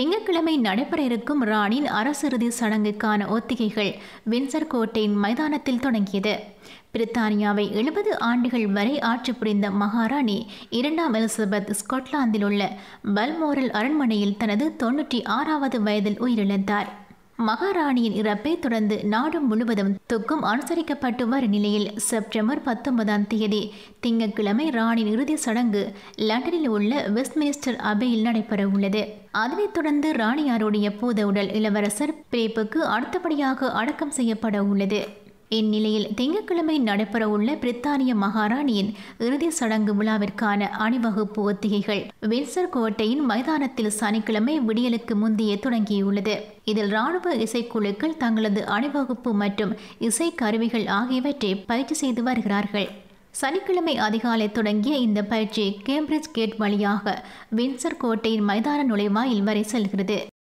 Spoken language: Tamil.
திங்கட்கிழமை நடைபெற இருக்கும் ராணின் அரசிறுதி சடங்குக்கான ஒத்திகைகள் வின்சர் கோட்டையின் மைதானத்தில் தொடங்கியது பிரித்தானியாவை எழுபது ஆண்டுகள் வரை ஆட்சி புரிந்த மகாராணி இரண்டாம் எலிசபெத் ஸ்காட்லாந்தில் உள்ள பல்மோரல் அரண்மனையில் தனது தொன்னூற்றி ஆறாவது வயதில் உயிரிழந்தார் மகாராணியின் இறப்பை தொடர்ந்து நாடு முழுவதும் துக்கம் அனுசரிக்கப்பட்டு வரும் நிலையில் செப்டம்பர் பத்தொன்பதாம் தேதி திங்கட்கிழமை ராணியின் இறுதி சடங்கு லண்டனில் உள்ள வெஸ்ட்மினிஸ்டர் அபையில் நடைபெற உள்ளது அதனைத் தொடர்ந்து ராணியாருடைய பூத உடல் இளவரசர் பிரேப்புக்கு அடுத்தபடியாக அடக்கம் செய்யப்பட உள்ளது இந்நிலையில் திங்கட்கிழமை நடைபெறவுள்ள பிரித்தானிய மகாராணியின் இறுதி சடங்கு விழாவிற்கான அணிவகுப்பு ஒத்திகைகள் வின்சர் கோட்டையின் மைதானத்தில் சனிக்கிழமை விடியலுக்கு முந்தைய தொடங்கியுள்ளது இதில் ராணுவ இசைக்குழுக்கள் தங்களது அணிவகுப்பு மற்றும் இசை கருவிகள் ஆகியவற்றை பயிற்சி செய்து வருகிறார்கள் சனிக்கிழமை அதிகாலை தொடங்கிய இந்த பயிற்சி கேம்பிரிட்ஜ் கேட் வழியாக வின்சர் கோட்டையின் மைதான நுழைவாயில் வரை செல்கிறது